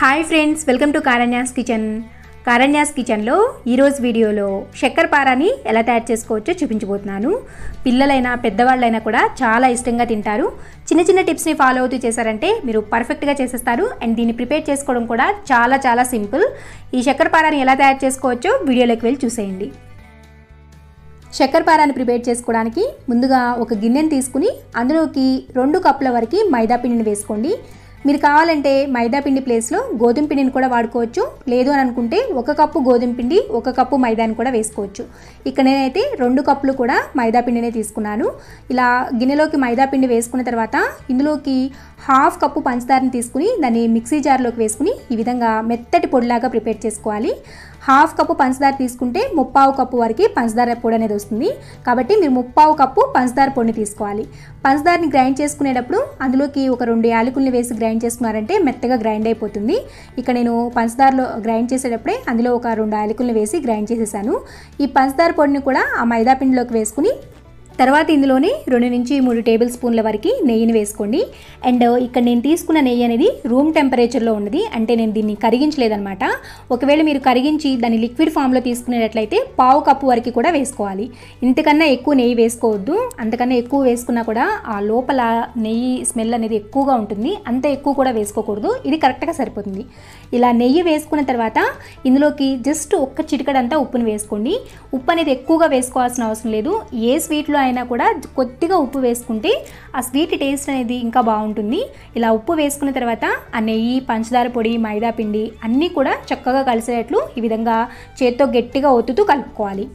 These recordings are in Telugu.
hi friends welcome to Karanya's kitchen Karanya's కిచెన్లో ఈరోజు వీడియోలో చక్కెర పారాని ఎలా తయారు చేసుకోవచ్చో చూపించబోతున్నాను పిల్లలైనా పెద్దవాళ్ళైనా కూడా చాలా ఇష్టంగా తింటారు చిన్న చిన్న టిప్స్ని ఫాలో అవుతూ చేశారంటే మీరు పర్ఫెక్ట్గా చేసేస్తారు అండ్ దీన్ని ప్రిపేర్ చేసుకోవడం కూడా చాలా చాలా సింపుల్ ఈ చక్కెర పారాని ఎలా తయారు చేసుకోవచ్చో వీడియోలోకి వెళ్ళి చూసేయండి చక్కెర పారాన్ని ప్రిపేర్ చేసుకోవడానికి ముందుగా ఒక గిన్నెని తీసుకుని అందులోకి రెండు కప్పుల వరకు మైదా పిండిని వేసుకోండి మీరు కావాలంటే మైదా పిండి ప్లేస్లో గోధుమ పిండిని కూడా వాడుకోవచ్చు లేదు అని అనుకుంటే ఒక కప్పు గోధుమ పిండి ఒక కప్పు మైదాని కూడా వేసుకోవచ్చు ఇక్కడ నేనైతే రెండు కప్పులు కూడా మైదా పిండినే తీసుకున్నాను ఇలా గిన్నెలోకి మైదా పిండి వేసుకున్న తర్వాత ఇందులోకి హాఫ్ కప్పు పంచదారని తీసుకుని దాన్ని మిక్సీ జార్లోకి వేసుకుని ఈ విధంగా మెత్తటి పొడిలాగా ప్రిపేర్ చేసుకోవాలి హాఫ్ కప్పు పంచదార తీసుకుంటే ముప్పావు కప్పు వరకు పంచదార పొడి అనేది వస్తుంది కాబట్టి మీరు ముప్పావు కప్పు పంచదార పొడిని తీసుకోవాలి పంచదారని గ్రైండ్ చేసుకునేటప్పుడు అందులోకి ఒక రెండు యాలకుల్ని వేసి గ్రైండ్ చేసుకున్నారంటే మెత్తగా గ్రైండ్ అయిపోతుంది ఇక నేను పంచదారలో గ్రైండ్ చేసేటప్పుడే అందులో ఒక రెండు యాలకుల్ని వేసి గ్రైండ్ చేసేసాను ఈ పంచదార పొడిని కూడా ఆ మైదా పిండిలోకి వేసుకుని తర్వాత ఇందులోనే రెండు నుంచి మూడు టేబుల్ స్పూన్ల వరకు నెయ్యిని వేసుకోండి అండ్ ఇక్కడ నేను తీసుకున్న నెయ్యి అనేది రూమ్ టెంపరేచర్లో ఉన్నది అంటే నేను దీన్ని కరిగించలేదనమాట ఒకవేళ మీరు కరిగించి దాన్ని లిక్విడ్ ఫామ్లో తీసుకునేటట్లయితే పావు కప్పు వరకు కూడా వేసుకోవాలి ఇంతకన్నా ఎక్కువ నెయ్యి వేసుకోవద్దు అంతకన్నా ఎక్కువ వేసుకున్నా కూడా ఆ లోపల నెయ్యి స్మెల్ అనేది ఎక్కువగా ఉంటుంది అంత ఎక్కువ కూడా వేసుకోకూడదు ఇది కరెక్ట్గా సరిపోతుంది ఇలా నెయ్యి వేసుకున్న తర్వాత ఇందులోకి జస్ట్ ఒక్క చిటికడంతా ఉప్పుని వేసుకోండి ఉప్పు అనేది ఎక్కువగా వేసుకోవాల్సిన అవసరం లేదు ఏ స్వీట్లో అయినా కూడా కొద్దిగా ఉప్పు వేసుకుంటే ఆ స్వీట్ టేస్ట్ అనేది ఇంకా బాగుంటుంది ఇలా ఉప్పు వేసుకున్న తర్వాత ఆ నెయ్యి పంచదార పొడి మైదా పిండి అన్నీ కూడా చక్కగా కలిసేటట్లు ఈ విధంగా చేత్తో గట్టిగా ఒత్తుతూ కలుపుకోవాలి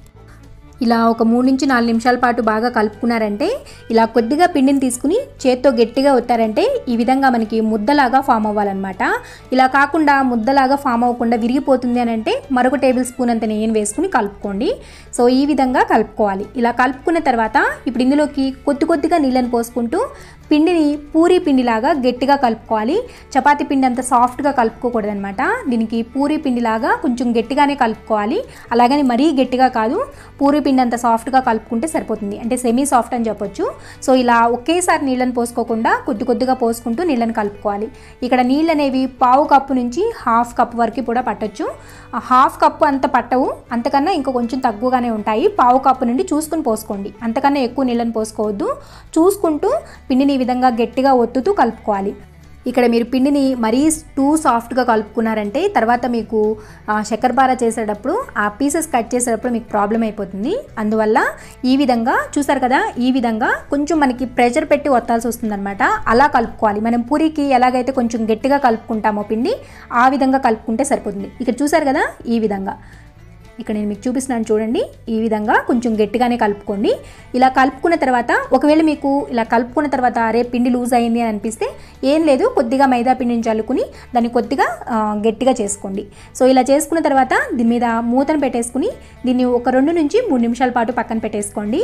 ఇలా ఒక మూడు నుంచి నాలుగు నిమిషాల పాటు బాగా కలుపుకున్నారంటే ఇలా కొద్దిగా పిండిని తీసుకుని చేత్తో గట్టిగా ఒత్తారంటే ఈ విధంగా మనకి ముద్దలాగా ఫామ్ అవ్వాలన్నమాట ఇలా కాకుండా ముద్దలాగా ఫామ్ అవ్వకుండా విరిగిపోతుంది అని అంటే మరొక టేబుల్ స్పూన్ అంత నెయ్యిని వేసుకుని కలుపుకోండి సో ఈ విధంగా కలుపుకోవాలి ఇలా కలుపుకున్న తర్వాత ఇప్పుడు ఇందులోకి కొద్ది కొద్దిగా నీళ్ళని పోసుకుంటూ పిండిని పూరీ పిండిలాగా గట్టిగా కలుపుకోవాలి చపాతీ పిండి అంత సాఫ్ట్గా కలుపుకోకూడదు అనమాట దీనికి పూరీ పిండిలాగా కొంచెం గట్టిగానే కలుపుకోవాలి అలాగని మరీ గట్టిగా కాదు పూరీ పిండి అంత సాఫ్ట్గా కలుపుకుంటే సరిపోతుంది అంటే సెమీ సాఫ్ట్ అని చెప్పొచ్చు సో ఇలా ఒకేసారి నీళ్ళని పోసుకోకుండా కొద్ది కొద్దిగా పోసుకుంటూ నీళ్ళని కలుపుకోవాలి ఇక్కడ నీళ్ళు అనేవి పావు కప్పు నుంచి హాఫ్ కప్ వరకు కూడా పట్టొచ్చు ఆ హాఫ్ కప్పు అంత పట్టవు అంతకన్నా ఇంకా కొంచెం తక్కువగానే ఉంటాయి పావు కప్పు నుండి చూసుకుని పోసుకోండి అంతకన్నా ఎక్కువ నీళ్ళని పోసుకోవద్దు చూసుకుంటూ పిండిని ఈ విధంగా గట్టిగా ఒత్తుతూ కలుపుకోవాలి ఇక్కడ మీరు పిండిని మరీ టూ సాఫ్ట్గా కలుపుకున్నారంటే తర్వాత మీకు చక్కెరపార చేసేటప్పుడు ఆ పీసెస్ కట్ చేసేటప్పుడు మీకు ప్రాబ్లం అయిపోతుంది అందువల్ల ఈ విధంగా చూసారు కదా ఈ విధంగా కొంచెం మనకి ప్రెషర్ పెట్టి ఒత్తాల్సి వస్తుందన్నమాట అలా కలుపుకోవాలి మనం పూరికి ఎలాగైతే కొంచెం గట్టిగా కలుపుకుంటామో పిండి ఆ విధంగా కలుపుకుంటే సరిపోతుంది ఇక్కడ చూసారు కదా ఈ విధంగా ఇక్కడ నేను మీకు చూపిస్తున్నాను చూడండి ఈ విధంగా కొంచెం గట్టిగానే కలుపుకోండి ఇలా కలుపుకున్న తర్వాత ఒకవేళ మీకు ఇలా కలుపుకున్న తర్వాత అరే పిండి లూజ్ అయింది అని అనిపిస్తే ఏం లేదు కొద్దిగా మైదా పిండిని చల్లుకుని దాన్ని కొద్దిగా గట్టిగా చేసుకోండి సో ఇలా చేసుకున్న తర్వాత దీని మీద మూతను పెట్టేసుకుని దీన్ని ఒక రెండు నుంచి మూడు నిమిషాల పాటు పక్కన పెట్టేసుకోండి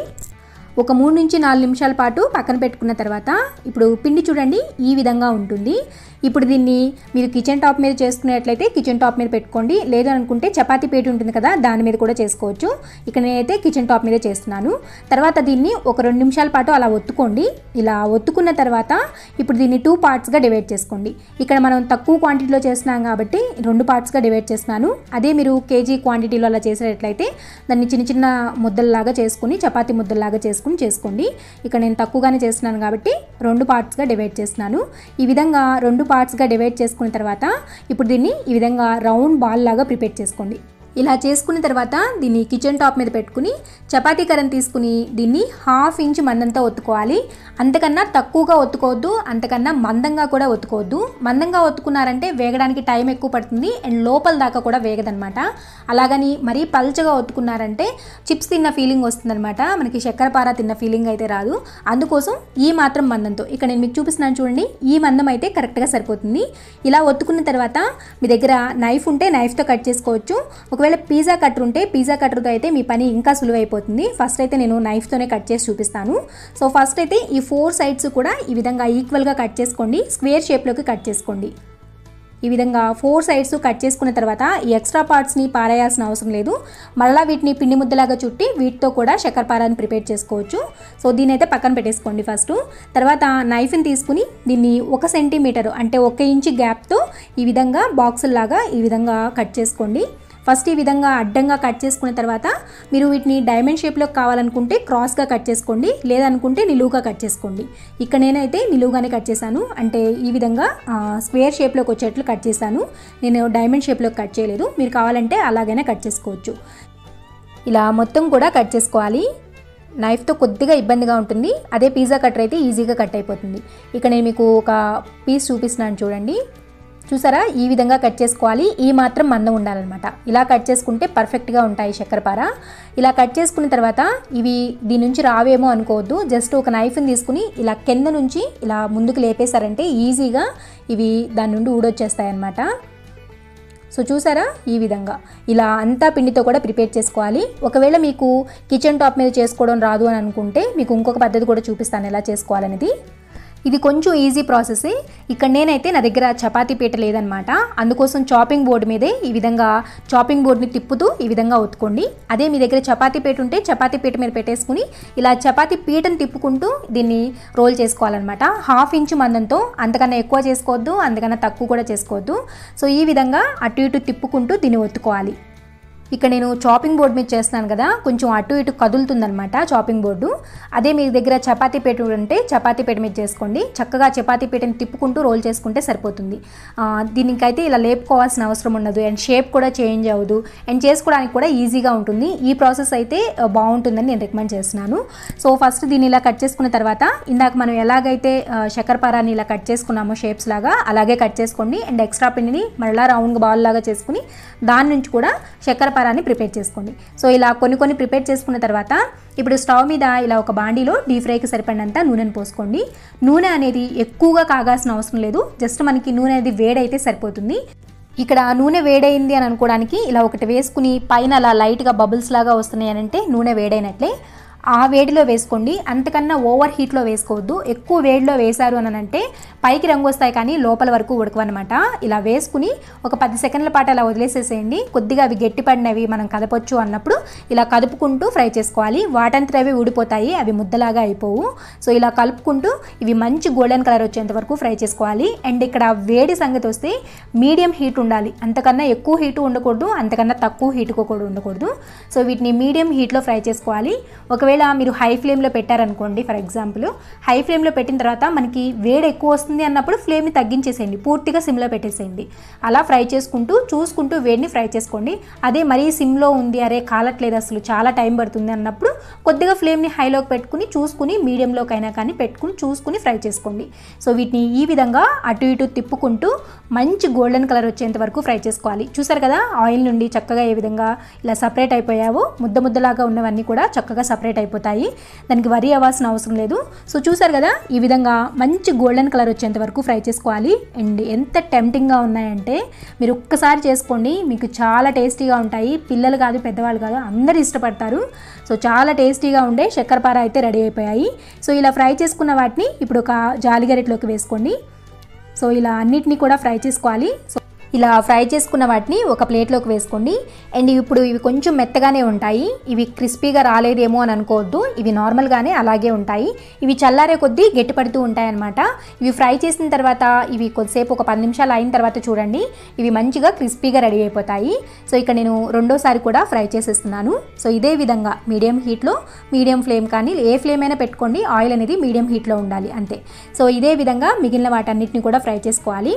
ఒక మూడు నుంచి నాలుగు నిమిషాల పాటు పక్కన పెట్టుకున్న తర్వాత ఇప్పుడు పిండి చూడండి ఈ విధంగా ఉంటుంది ఇప్పుడు దీన్ని మీరు కిచెన్ టాప్ మీద చేసుకునేట్లయితే కిచెన్ టాప్ మీద పెట్టుకోండి లేదు అనుకుంటే చపాతీ పేట ఉంటుంది కదా దాని మీద కూడా చేసుకోవచ్చు ఇక్కడ నేనైతే కిచెన్ టాప్ మీద చేస్తున్నాను తర్వాత దీన్ని ఒక రెండు నిమిషాల పాటు అలా ఒత్తుకోండి ఇలా ఒత్తుకున్న తర్వాత ఇప్పుడు దీన్ని టూ పార్ట్స్గా డివైడ్ చేసుకోండి ఇక్కడ మనం తక్కువ క్వాంటిటీలో చేస్తున్నాం కాబట్టి రెండు పార్ట్స్గా డివైడ్ చేస్తున్నాను అదే మీరు కేజీ క్వాంటిటీలో అలా చేసేటట్లయితే దాన్ని చిన్న చిన్న ముద్దల్లాగా చేసుకుని చపాతీ ముద్దల్లాగా చేసుకుని చేసుకోండి ఇక్కడ నేను తక్కువగానే చేస్తున్నాను కాబట్టి రెండు పార్ట్స్గా డివైడ్ చేస్తున్నాను ఈ విధంగా రెండు పార్ట్స్గా డివైడ్ చేసుకున్న తర్వాత ఇప్పుడు దీన్ని ఈ విధంగా రౌండ్ బాల్ లాగా ప్రిపేర్ చేసుకోండి ఇలా చేసుకున్న తర్వాత దీన్ని కిచెన్ టాప్ మీద పెట్టుకుని చపాతీ కర్రను తీసుకుని దీన్ని హాఫ్ ఇంచ్ మందంతో ఒత్తుకోవాలి అంతకన్నా తక్కువగా ఒత్తుకోవద్దు అంతకన్నా మందంగా కూడా ఒత్తుకోవద్దు మందంగా ఒత్తుకున్నారంటే వేగడానికి టైం ఎక్కువ పడుతుంది అండ్ లోపల దాకా కూడా వేగదనమాట అలాగని మరీ పల్చగా ఒత్తుకున్నారంటే చిప్స్ తిన్న ఫీలింగ్ వస్తుందన్నమాట మనకి చక్కెరపార తిన్న ఫీలింగ్ అయితే రాదు అందుకోసం ఈ మాత్రం మందంతో ఇక్కడ నేను మీకు చూపిస్తున్నాను చూడండి ఈ మందం అయితే కరెక్ట్గా సరిపోతుంది ఇలా ఒత్తుకున్న తర్వాత మీ దగ్గర నైఫ్ ఉంటే నైఫ్తో కట్ చేసుకోవచ్చు ఒకవేళ పిజ్జా కట్టర్ ఉంటే పిజ్జా కట్టర్తో అయితే మీ పని ఇంకా సులువైపోతుంది ఫస్ట్ అయితే నేను నైఫ్తోనే కట్ చేసి చూపిస్తాను సో ఫస్ట్ అయితే ఈ ఫోర్ సైడ్స్ కూడా ఈ విధంగా ఈక్వల్గా కట్ చేసుకోండి స్క్వేర్ షేప్లోకి కట్ చేసుకోండి ఈ విధంగా ఫోర్ సైడ్స్ కట్ చేసుకున్న తర్వాత ఈ ఎక్స్ట్రా పార్ట్స్ని పారేయాల్సిన అవసరం లేదు మళ్ళీ వీటిని పిండి ముద్దలాగా చుట్టి వీటితో కూడా చక్కెర పారాన్ని ప్రిపేర్ చేసుకోవచ్చు సో దీని అయితే పక్కన పెట్టేసుకోండి ఫస్ట్ తర్వాత నైఫ్ని తీసుకుని దీన్ని ఒక సెంటీమీటర్ అంటే ఒక ఇంచ్ గ్యాప్తో ఈ విధంగా బాక్సుల్లాగా ఈ విధంగా కట్ చేసుకోండి ఫస్ట్ ఈ విధంగా అడ్డంగా కట్ చేసుకున్న తర్వాత మీరు వీటిని డైమండ్ షేప్లో కావాలనుకుంటే క్రాస్గా కట్ చేసుకోండి లేదనుకుంటే నిలువుగా కట్ చేసుకోండి ఇక్కడ నేనైతే నిలువుగానే కట్ చేశాను అంటే ఈ విధంగా ఆ, స్క్వేర్ షేప్లోకి వచ్చేట్లు కట్ చేశాను నేను డైమండ్ షేప్లోకి కట్ చేయలేదు మీరు కావాలంటే అలాగైనా కట్ చేసుకోవచ్చు ఇలా మొత్తం కూడా కట్ చేసుకోవాలి నైఫ్తో కొద్దిగా ఇబ్బందిగా ఉంటుంది అదే పిజ్జా కట్టర్ అయితే ఈజీగా కట్ అయిపోతుంది ఇక నేను మీకు ఒక పీస్ చూపిస్తున్నాను చూడండి చూసారా ఈ విధంగా కట్ చేసుకోవాలి ఈ మాత్రం మందం ఉండాలన్నమాట ఇలా కట్ చేసుకుంటే పర్ఫెక్ట్గా ఉంటాయి చక్కెరపార ఇలా కట్ చేసుకున్న తర్వాత ఇవి దీని నుంచి రావేమో అనుకోవద్దు జస్ట్ ఒక నైఫ్ని తీసుకుని ఇలా కింద నుంచి ఇలా ముందుకు లేపేశారంటే ఈజీగా ఇవి దాని నుండి ఊడొచ్చేస్తాయి అన్నమాట సో చూసారా ఈ విధంగా ఇలా అంతా పిండితో కూడా ప్రిపేర్ చేసుకోవాలి ఒకవేళ మీకు కిచెన్ టాప్ మీద చేసుకోవడం రాదు అని అనుకుంటే మీకు ఇంకొక పద్ధతి కూడా చూపిస్తాను ఎలా చేసుకోవాలనేది ఇది కొంచెం ఈజీ ప్రాసెస్ ఇక్కడ నేనైతే నా దగ్గర చపాతీ పీట లేదనమాట అందుకోసం చాపింగ్ బోర్డు మీదే ఈ విధంగా చాపింగ్ బోర్డుని తిప్పుతూ ఈ విధంగా ఒత్తుకోండి అదే మీ దగ్గర చపాతీ పీట ఉంటే చపాతీ పీట మీద పెట్టేసుకుని ఇలా చపాతీ పీటను తిప్పుకుంటూ దీన్ని రోల్ చేసుకోవాలన్నమాట హాఫ్ ఇంచు మందంతో అంతకన్నా ఎక్కువ చేసుకోవద్దు అంతకన్నా తక్కువ కూడా చేసుకోవద్దు సో ఈ విధంగా అటు ఇటు తిప్పుకుంటూ దీన్ని ఒత్తుకోవాలి ఇక్కడ నేను చాపింగ్ బోర్డు మీద చేస్తున్నాను కదా కొంచెం అటు ఇటు కదులుతుందనమాట చాపింగ్ బోర్డు అదే మీ దగ్గర చపాతీ పీట ఉంటే చపాతీ పీట మీద చేసుకోండి చక్కగా చపాతీ పీటని తిప్పుకుంటూ రోల్ చేసుకుంటే సరిపోతుంది ఆ, దీనికైతే ఇలా లేపుకోవాల్సిన అవసరం ఉండదు అండ్ షేప్ కూడా చేంజ్ అవ్వదు అండ్ చేసుకోవడానికి కూడా ఈజీగా ఉంటుంది ఈ ప్రాసెస్ అయితే ఆ, బాగుంటుందని నేను రికమెండ్ చేస్తున్నాను సో ఫస్ట్ దీన్ని ఇలా కట్ చేసుకున్న తర్వాత ఇందాక మనం ఎలాగైతే ఆ, శక్కరపారాన్ని ఇలా కట్ చేసుకున్నామో షేప్స్ లాగా అలాగే కట్ చేసుకోండి అండ్ ఎక్స్ట్రా పిండిని మళ్ళీ రౌండ్ బాల్ లాగా చేసుకుని దాని నుంచి కూడా శక్కరపారాన్ని ప్రిపేర్ చేసుకోండి సో ఇలా కొన్ని కొన్ని ప్రిపేర్ చేసుకున్న తర్వాత ఇప్పుడు స్టవ్ మీద ఇలా ఒక బాండీలో డీప్ ఫ్రైకి సరిపడినంత నూనెను పోసుకోండి నూనె అనేది ఎక్కువగా కాగాల్సిన అవసరం లేదు జస్ట్ మనకి నూనె అనేది వేడైతే సరిపోతుంది ఇక్కడ నూనె వేడైంది అని అనుకోవడానికి ఇలా ఒకటి వేసుకుని పైన అలా లైట్గా బబుల్స్ లాగా వస్తున్నాయి అని అంటే నూనె వేడైనట్లే ఆ వేడిలో వేసుకోండి అంతకన్నా ఓవర్ హీట్లో వేసుకోవద్దు ఎక్కువ వేడిలో వేశారు అని అంటే పైకి రంగు వస్తాయి కానీ లోపల వరకు ఉడకవన్నమాట ఇలా వేసుకుని ఒక పది సెకండ్ల పాటు అలా వదిలేసేసేయండి కొద్దిగా అవి గట్టిపడినవి మనం కదపొచ్చు అన్నప్పుడు ఇలా కదుపుకుంటూ ఫ్రై చేసుకోవాలి వాటంతట అవి ఊడిపోతాయి అవి ముద్దలాగా అయిపోవు సో ఇలా కలుపుకుంటూ ఇవి మంచి గోల్డెన్ కలర్ వచ్చేంత వరకు ఫ్రై చేసుకోవాలి అండ్ ఇక్కడ వేడి సంగతి వస్తే మీడియం హీట్ ఉండాలి అంతకన్నా ఎక్కువ హీట్ ఉండకూడదు అంతకన్నా తక్కువ హీట్ కూడా ఉండకూడదు సో వీటిని మీడియం హీట్లో ఫ్రై చేసుకోవాలి ఒకవేళ మీరు హై ఫ్లేమ్లో పెట్టారనుకోండి ఫర్ ఎగ్జాంపుల్ హై ఫ్లేమ్లో పెట్టిన తర్వాత మనకి వేడి ఎక్కువ వస్తుంది అన్నప్పుడు ఫ్లేమ్ని తగ్గించేసేయండి పూర్తిగా సిమ్లో పెట్టేసేయండి అలా ఫ్రై చేసుకుంటూ చూసుకుంటూ వేడిని ఫ్రై చేసుకోండి అదే మరీ సిమ్లో ఉంది అరే కాలట్లేదు అసలు చాలా టైం పడుతుంది అన్నప్పుడు కొద్దిగా ఫ్లేమ్ని హైలోకి పెట్టుకుని చూసుకుని మీడియంలోకి అయినా కానీ పెట్టుకుని చూసుకుని ఫ్రై చేసుకోండి సో వీటిని ఈ విధంగా అటు ఇటు తిప్పుకుంటూ మంచి గోల్డెన్ కలర్ వచ్చేంత వరకు ఫ్రై చేసుకోవాలి చూసారు కదా ఆయిల్ నుండి చక్కగా ఏ విధంగా ఇలా సపరేట్ అయిపోయావో ముద్ద ముద్దలాగా ఉన్నవన్నీ కూడా చక్కగా సపరేట్ అయిపోతాయి దానికి వరి అవ్వాల్సిన అవసరం లేదు సో చూసారు కదా ఈ విధంగా మంచి గోల్డెన్ కలర్ వచ్చేంత వరకు ఫ్రై చేసుకోవాలి అండ్ ఎంత టెంప్టింగ్గా ఉన్నాయంటే మీరు ఒక్కసారి చేసుకోండి మీకు చాలా టేస్టీగా ఉంటాయి పిల్లలు కాదు పెద్దవాళ్ళు కాదు అందరు ఇష్టపడతారు సో చాలా టేస్టీగా ఉండే చక్కెరపార అయితే రెడీ అయిపోయాయి సో ఇలా ఫ్రై చేసుకున్న వాటిని ఇప్పుడు ఒక జాలిగరెట్లోకి వేసుకోండి సో ఇలా అన్నిటినీ కూడా ఫ్రై చేసుకోవాలి సో ఇలా ఫ్రై చేసుకున్న వాటిని ఒక ప్లేట్లోకి వేసుకోండి అండ్ ఇప్పుడు ఇవి కొంచెం మెత్తగానే ఉంటాయి ఇవి క్రిస్పీగా రాలేదేమో అని అనుకోవద్దు ఇవి నార్మల్గానే అలాగే ఉంటాయి ఇవి చల్లారే కొద్దీ గట్టిపడుతూ ఉంటాయన్నమాట ఇవి ఫ్రై చేసిన తర్వాత ఇవి కొద్దిసేపు ఒక పది నిమిషాలు అయిన తర్వాత చూడండి ఇవి మంచిగా క్రిస్పీగా రెడీ అయిపోతాయి సో ఇక్కడ నేను రెండోసారి కూడా ఫ్రై చేసేస్తున్నాను సో ఇదే విధంగా మీడియం హీట్లో మీడియం ఫ్లేమ్ కానీ ఏ ఫ్లేమ్ అయినా పెట్టుకోండి ఆయిల్ అనేది మీడియం హీట్లో ఉండాలి అంతే సో ఇదే విధంగా మిగిలిన వాటన్నిటిని కూడా ఫ్రై చేసుకోవాలి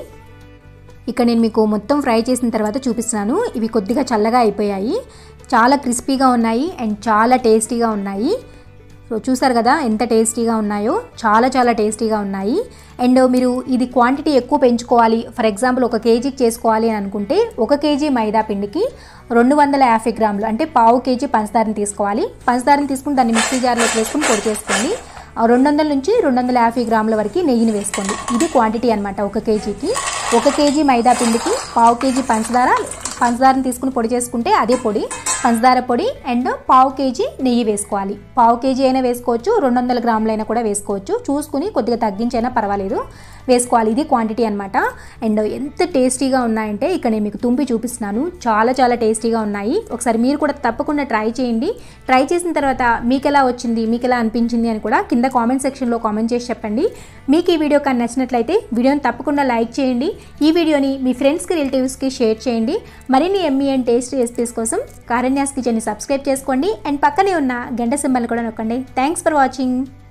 ఇక్కడ నేను మీకు మొత్తం ఫ్రై చేసిన తర్వాత చూపిస్తున్నాను ఇవి కొద్దిగా చల్లగా అయిపోయాయి చాలా క్రిస్పీగా ఉన్నాయి అండ్ చాలా టేస్టీగా ఉన్నాయి సో చూసారు కదా ఎంత టేస్టీగా ఉన్నాయో చాలా చాలా టేస్టీగా ఉన్నాయి అండ్ మీరు ఇది క్వాంటిటీ ఎక్కువ పెంచుకోవాలి ఫర్ ఎగ్జాంపుల్ ఒక కేజీకి చేసుకోవాలి అని అనుకుంటే ఒక కేజీ మైదా పిండికి రెండు వందల యాభై గ్రాములు అంటే పావు కేజీ పంచదారని తీసుకోవాలి పంచదారని తీసుకుని దాన్ని మిక్సీ జార్లోకి వేసుకుని పొడి చేసుకోండి ఆ రెండు వందల నుంచి రెండు వందల యాభై గ్రాముల వరకు నెయ్యిని వేసుకోండి ఇది క్వాంటిటీ అనమాట ఒక కేజీకి ఒక కేజీ మైదా పిండికి పావు కేజీ పంచదార పంచదారని తీసుకుని పొడి చేసుకుంటే అదే పొడి పంచదార పొడి అండ్ పావు కేజీ నెయ్యి వేసుకోవాలి పావు కేజీ అయినా వేసుకోవచ్చు రెండు వందల గ్రాములైనా కూడా వేసుకోవచ్చు చూసుకుని కొద్దిగా తగ్గించైనా పర్వాలేదు వేసుకోవాలి ఇది క్వాంటిటీ అనమాట అండ్ ఎంత టేస్టీగా ఉన్నాయంటే ఇక్కడ నేను మీకు తుంపి చూపిస్తున్నాను చాలా చాలా టేస్టీగా ఉన్నాయి ఒకసారి మీరు కూడా తప్పకుండా ట్రై చేయండి ట్రై చేసిన తర్వాత మీకు ఎలా వచ్చింది మీకు ఎలా అనిపించింది అని కూడా కింద కామెంట్ సెక్షన్లో కామెంట్ చేసి చెప్పండి మీకు ఈ వీడియో కానీ నచ్చినట్లయితే వీడియోని తప్పకుండా లైక్ చేయండి ఈ వీడియోని మీ ఫ్రెండ్స్కి రిలేటివ్స్కి షేర్ చేయండి మరిన్ని ఎమ్మీ అండ్ టేస్ట్ రెసిపీస్ కోసం కారణ్యాస్ కిచెన్ని సబ్స్క్రైబ్ చేసుకోండి అండ్ పక్కనే ఉన్న గంట సింబల్ కూడా నొక్కండి థ్యాంక్స్ ఫర్ వాచింగ్